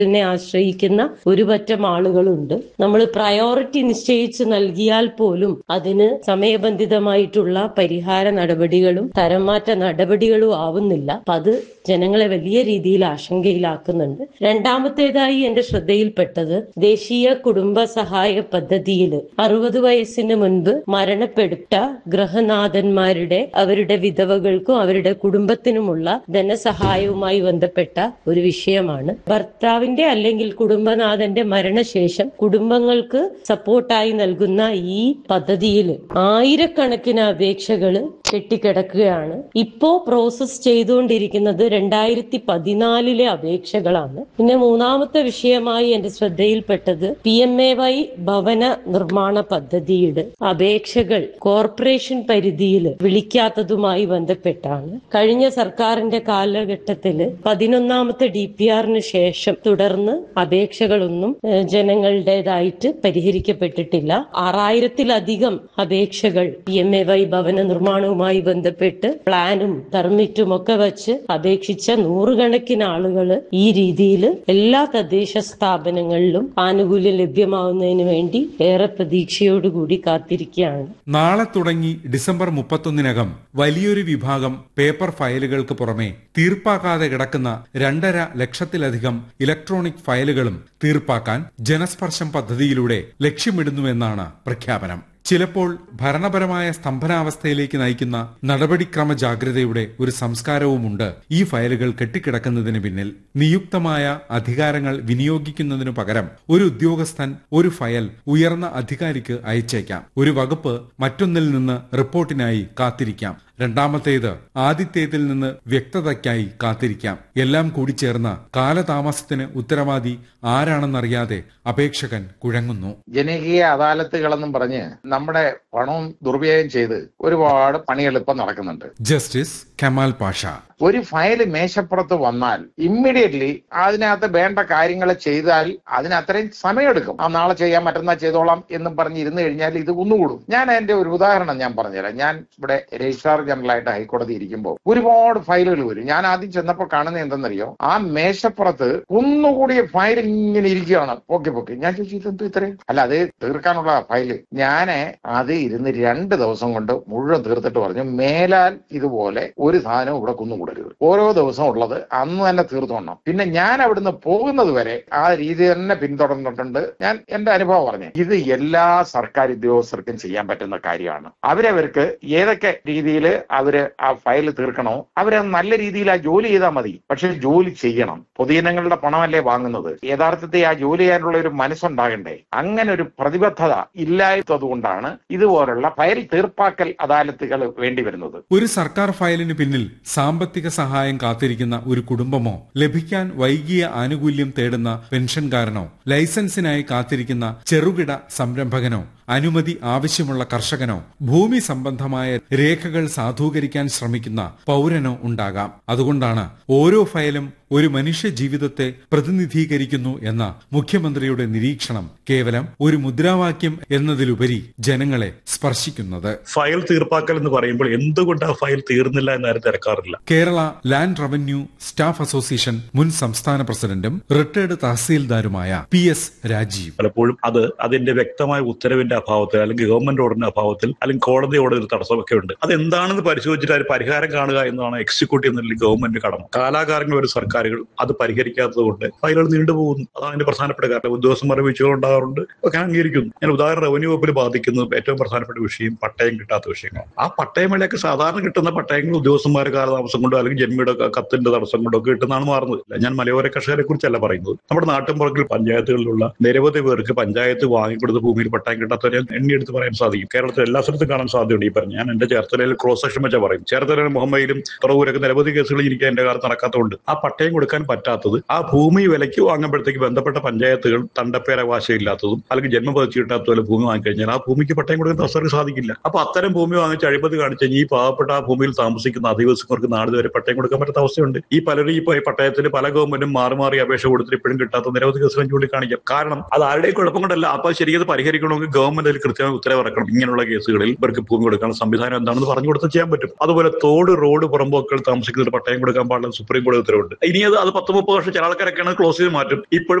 നെ ആശ്രയിക്കുന്ന ഒരു പറ്റം ആളുകളുണ്ട് നമ്മൾ പ്രയോറിറ്റി നിശ്ചയിച്ച് നൽകിയാൽ പോലും അതിന് സമയബന്ധിതമായിട്ടുള്ള പരിഹാര നടപടികളും തരംമാറ്റ നടപടികളും ആവുന്നില്ല അപ്പൊ അത് ജനങ്ങളെ വലിയ രീതിയിൽ ആശങ്കയിലാക്കുന്നുണ്ട് രണ്ടാമത്തേതായി എന്റെ ശ്രദ്ധയിൽപ്പെട്ടത് ദേശീയ കുടുംബ സഹായ പദ്ധതിയിൽ അറുപത് വയസ്സിന് മുൻപ് മരണപ്പെടുത്ത ഗൃഹനാഥന്മാരുടെ അവരുടെ വിധവകൾക്കും അവരുടെ കുടുംബത്തിനുമുള്ള ധനസഹായവുമായി ബന്ധപ്പെട്ട ഒരു വിഷയമാണ് ഭർത്താവിന്റെ അല്ലെങ്കിൽ കുടുംബനാഥന്റെ മരണശേഷം കുടുംബങ്ങൾക്ക് സപ്പോർട്ടായി നൽകുന്ന ഈ പദ്ധതിയിൽ ആയിരക്കണക്കിന് അപേക്ഷകൾ കെട്ടിക്കിടക്കുകയാണ് ഇപ്പോ പ്രോസസ് ചെയ്തുകൊണ്ടിരിക്കുന്നത് രണ്ടായിരത്തി പതിനാലിലെ അപേക്ഷകളാണ് പിന്നെ മൂന്നാമത്തെ വിഷയമായി എന്റെ ശ്രദ്ധയിൽപ്പെട്ടത് പി എം എ വൈ ഭവന നിർമ്മാണ പദ്ധതിയുടെ അപേക്ഷകൾ കോർപ്പറേഷൻ പരിധിയിൽ വിളിക്കാത്തതുമായി ബന്ധപ്പെട്ടാണ് കഴിഞ്ഞ സർക്കാരിന്റെ കാലഘട്ടത്തിൽ പതിനൊന്നാമത്തെ ഡി പി ആറിന് ശേഷം തുടർന്ന് അപേക്ഷകളൊന്നും ഏഹ്, ജനങ്ങളുടേതായിട്ട് പരിഹരിക്കപ്പെട്ടിട്ടില്ല ആറായിരത്തിലധികം അപേക്ഷകൾ പി എം എ വൈ ഭവന നിർമ്മാണവുമായി ബന്ധപ്പെട്ട് പ്ലാനും പെർമിറ്റും ഒക്കെ വെച്ച് അപേക്ഷിച്ച നൂറുകണക്കിന് ആളുകൾ ഈ രീതിയിൽ എല്ലാ തദ്ദേശ സ്ഥാപനങ്ങളിലും ആനുകൂല്യം ലഭ്യമാവുന്നതിന് വേണ്ടി ഏറെ പ്രതീക്ഷയോടുകൂടി കാത്തിരിക്കുകയാണ് നാളെ തുടങ്ങി ഡിസംബർ മുപ്പത്തൊന്നിനകം വലിയൊരു വിഭാഗം പേപ്പർ ഫയലുകൾക്ക് പുറമെ തീർപ്പാക്കാതെ കിടക്കുന്ന രണ്ടര ലക്ഷത്തിലധികം ഇലക്ട്രോണിക് ഫയലുകളും തീർപ്പാക്കാൻ ജനസ്പർശം പദ്ധതിയിലൂടെ ലക്ഷ്യമിടുന്നുവെന്നാണ് പ്രഖ്യാപനം ചിലപ്പോൾ ഭരണപരമായ സ്തംഭനാവസ്ഥയിലേക്ക് നയിക്കുന്ന നടപടിക്രമ ജാഗ്രതയുടെ ഒരു സംസ്കാരവുമുണ്ട് ഈ ഫയലുകൾ കെട്ടിക്കിടക്കുന്നതിന് പിന്നിൽ നിയുക്തമായ അധികാരങ്ങൾ വിനിയോഗിക്കുന്നതിനു പകരം ഒരു ഉദ്യോഗസ്ഥൻ ഒരു ഫയൽ ഉയർന്ന അധികാരിക്ക് അയച്ചേക്കാം ഒരു വകുപ്പ് മറ്റൊന്നിൽ നിന്ന് റിപ്പോർട്ടിനായി കാത്തിരിക്കാം രണ്ടാമത്തേത് ആദ്യത്തേതിൽ നിന്ന് വ്യക്തതയ്ക്കായി കാത്തിരിക്കാം എല്ലാം കൂടി ചേർന്ന് കാലതാമസത്തിന് ഉത്തരവാദി ആരാണെന്നറിയാതെ അപേക്ഷകൻ കുഴങ്ങുന്നു ജനകീയ അദാലത്തുകളെന്നും പറഞ്ഞ് നമ്മുടെ പണം ദുർവ്യയം ചെയ്ത് ഒരുപാട് പണികൾ ഇപ്പം നടക്കുന്നുണ്ട് ജസ്റ്റിസ് കമാൽ പാഷ ഒരു ഫയൽ മേശപ്പുറത്ത് വന്നാൽ ഇമ്മീഡിയറ്റ്ലി അതിനകത്ത് വേണ്ട കാര്യങ്ങൾ ചെയ്താൽ അതിന് അത്രയും സമയമെടുക്കും ആ നാളെ ചെയ്യാൻ മറ്റന്നാൾ ചെയ്തോളാം എന്നും പറഞ്ഞ് ഇരുന്ന് കഴിഞ്ഞാൽ ഇത് കുന്നുകൂടും ഞാൻ എന്റെ ഒരു ഉദാഹരണം ഞാൻ പറഞ്ഞുതരാം ഞാൻ ഇവിടെ രജിസ്ട്രാർ ജനറൽ ആയിട്ട് ഹൈക്കോടതി ഇരിക്കുമ്പോൾ ഒരുപാട് ഫയലുകൾ വരും ഞാൻ ആദ്യം ചെന്നപ്പോൾ കാണുന്നത് എന്തെന്നറിയോ ആ മേശപ്പുറത്ത് കുന്നുകൂടിയ ഫയൽ ഇങ്ങനെ ഇരിക്കുകയാണ് പൊക്കി പൊക്കി ഞാൻ ചോദിച്ചു ഇതെന്തു ഇത്രയും അല്ല അത് തീർക്കാനുള്ള ഫയല് ഞാന് അത് ഇരുന്ന് രണ്ട് ദിവസം കൊണ്ട് മുഴുവൻ തീർത്തിട്ട് പറഞ്ഞു മേലാൽ ഇതുപോലെ ഒരു സാധനവും ഇവിടെ കുന്നുകൂടരുത് ഓരോ ദിവസം ഉള്ളത് അന്ന് തന്നെ തീർത്തോണം പിന്നെ ഞാൻ അവിടുന്ന് പോകുന്നത് വരെ ആ രീതി തന്നെ പിന്തുടർന്നിട്ടുണ്ട് ഞാൻ എന്റെ അനുഭവം പറഞ്ഞു ഇത് എല്ലാ സർക്കാർ ഉദ്യോഗസ്ഥർക്കും ചെയ്യാൻ പറ്റുന്ന കാര്യമാണ് അവരവർക്ക് ഏതൊക്കെ രീതിയിൽ അവര് ആ ഫയൽ തീർക്കണോ അവര് നല്ല രീതിയിൽ ആ ജോലി ചെയ്താൽ മതി പക്ഷെ ജോലി ചെയ്യണം പൊതുജനങ്ങളുടെ പണമല്ലേ വാങ്ങുന്നത് യഥാർത്ഥത്തിൽ ആ ജോലി ചെയ്യാനുള്ള ഒരു മനസ്സുണ്ടാകണ്ടേ അങ്ങനെ ഒരു പ്രതിബദ്ധത ഇല്ലാത്തത് കൊണ്ടാണ് ഇതുപോലുള്ള ഫയൽ തീർപ്പാക്കൽ അദാലത്തുകൾ വേണ്ടി വരുന്നത് ഒരു സർക്കാർ ഫയലിന് പിന്നിൽ സാമ്പത്തിക സഹായം കാത്തിരിക്കുന്ന ഒരു കുടുംബമോ ലഭിക്കാൻ വൈകിയ ആനുകൂല്യം തേടുന്ന പെൻഷൻകാരനോ ലൈസൻസിനായി കാത്തിരിക്കുന്ന ചെറുകിട സംരംഭകനോ അനുമതി ആവശ്യമുള്ള കർഷകനോ ഭൂമി സംബന്ധമായ രേഖകൾ സാധൂകരിക്കാൻ ശ്രമിക്കുന്ന പൗരനോ ഉണ്ടാകാം അതുകൊണ്ടാണ് ഓരോ ഫയലും ഒരു മനുഷ്യ ജീവിതത്തെ പ്രതിനിധീകരിക്കുന്നു എന്ന മുഖ്യമന്ത്രിയുടെ നിരീക്ഷണം കേവലം ഒരു മുദ്രാവാക്യം എന്നതിലുപരി ജനങ്ങളെ സ്പർശിക്കുന്നത് ഫയൽ തീർപ്പാക്കൽ എന്ന് പറയുമ്പോൾ എന്തുകൊണ്ട് ആ ഫയൽ തീർന്നില്ല എന്നാരും തിരക്കാറില്ല Kerala land revenue staff association മുൻ സംസ്ഥാന പ്രസിഡന്റും റിട്ടയർഡ് തഹസീൽദാരുമായ പി എസ് രാജീവ് പലപ്പോഴും അത് അതിന്റെ വ്യക്തമായ ഉത്തരവിന്റെ അഭാവത്തിൽ അല്ലെങ്കിൽ ഗവൺമെന്റ് ഓർഡറിന്റെ അഭാവത്തിൽ അല്ലെങ്കിൽ കോടതി ഓർഡർ ഒരു തടസ്സമൊക്കെ ഉണ്ട് അത് എന്താണെന്ന് പരിശോധിച്ചിട്ട് അതിന് പരിഹാരം കാണുക എന്നതാണ് എക്സിക്യൂട്ടീവ് എന്നുള്ള ഗവൺമെന്റ് കടമ കാലാകാലങ്ങൾ ഒരു സർക്കാരുകൾ അത് പരിഹരിക്കാത്തത് കൊണ്ട് ഫയലുകൾ നീണ്ടുപോകുന്നു അതാണ് അതിന്റെ പ്രധാനപ്പെട്ട കാരണം ഉദ്യോഗസ്ഥന്മാരുടെ വീഴ്ചകൾ ഉണ്ടാകാറുണ്ട് ഒക്കെ അംഗീകരിക്കുന്നു ഞാൻ ഉദാഹരണം റവന്യൂ വകുപ്പിൽ ബാധിക്കുന്നത് ഏറ്റവും പ്രധാനപ്പെട്ട വിഷയം പട്ടയം കിട്ടാത്ത വിഷയങ്ങൾ ആ പട്ടയമേളയൊക്കെ സാധാരണ കിട്ടുന്ന പട്ടയങ്ങൾ ഉദ്യോഗസ്ഥന്മാരുടെ കാലതാമസം കൊണ്ടോ അല്ലെങ്കിൽ ജന്മിയുടെ കത്തിന്റെ തടസ്സം കൊണ്ടോ ഒക്കെ കിട്ടുന്നതാണ് മാറുന്നത് ഞാൻ മലയോര കർഷകരെ കുറിച്ചല്ല പറയുന്നത് നമ്മുടെ നാട്ടിൻപുറത്തിൽ പഞ്ചായത്തുകളിലുള്ള നിരവധി പേർക്ക് പഞ്ചായത്ത് വാങ്ങിക്കൊടുത്ത ഭൂമിയിൽ പട്ടയം കിട്ടാത്തവരെ എണ്ണിയെടുത്ത് പറയാൻ സാധിക്കും കേരളത്തിൽ എല്ലാ സ്ഥലത്തും കാണാൻ സാധ്യതയുണ്ട് ഈ പറഞ്ഞു ഞാൻ എന്റെ ചേർത്തലയിൽ ക്രോസ് സെക്ഷൻ വെച്ചാൽ പറയും ചേർത്തലയിലും മുഹമ്മയിലും തുറവൂരൊക്കെ നിരവധി കേസുകൾ എനിക്ക് എന്റെ കാലത്ത് നടക്കാത്തതുകൊണ്ട് ആ പട്ടയം കൊടുക്കാൻ പറ്റാത്തത് ആ ഭൂമി വിലയ്ക്ക് വാങ്ങുമ്പോഴത്തേക്ക് ബന്ധപ്പെട്ട പഞ്ചായത്തുകൾ തണ്ടപ്പേരവകാശമില്ലാത്തതും അല്ലെങ്കിൽ ജന്മപതിച്ച് കിട്ടാത്ത പോലെ ഭൂമി വാങ്ങിക്കഴിഞ്ഞാൽ ആ ഭൂമിക്ക് പട്ടയം കൊടുക്കാൻ തസ്സർക്ക് സാധിക്കില്ല അപ്പൊ അത്തരം ഭൂമി വാങ്ങിച്ച് അഴിമതി കാണിച്ച് ഈ പാവപ്പെട്ട ആ ഭൂമിയിൽ താമസിക്കുന്ന അധിവസികർക്ക് നാട് വരെ പട്ടയം കൊടുക്കാൻ പറ്റാത്ത അവസ്ഥയുണ്ട് ഈ പലരും ഈ പട്ടയത്തിന് പല ഗവൺമെന്റും മാറി മാറി അപേക്ഷ കൊടുത്തിട്ട് ഇപ്പോഴും കിട്ടാത്ത നിരവധി കേസുകൾ ചൂണ്ടിക്കാണിക്കാം കാരണം അത് ആരുടെയും കുഴപ്പം കൊണ്ടല്ല അപ്പൊ ശരിക്കും പരിഹരിക്കണമെങ്കിൽ ഗവൺമെന്റ് അതിൽ കൃത്യമായി ഉത്തരവിറക്കണം ഇങ്ങനെയുള്ള കേസുകളിൽ ഇവർക്ക് ഭൂമി കൊടുക്കാനുള്ള സംവിധാനം എന്താണെന്ന് പറഞ്ഞു കൊടുത്ത് ചെയ്യാൻ പറ്റും അതുപോലെ തോട് റോഡ് പുറമ്പോക്കൾ താമസിക്കുന്നവർ പട്ടയം കൊടുക്കാൻ പാടില്ല സുപ്രീം കോടതി ഉത്തരവുണ്ട് ഇനി ഇനി അത് അത് പത്ത് മുപ്പത് വർഷം ചില ആൾക്കാരൊക്കെയാണ് ക്ലോസ് ചെയ്ത് മാറ്റും ഇപ്പോഴും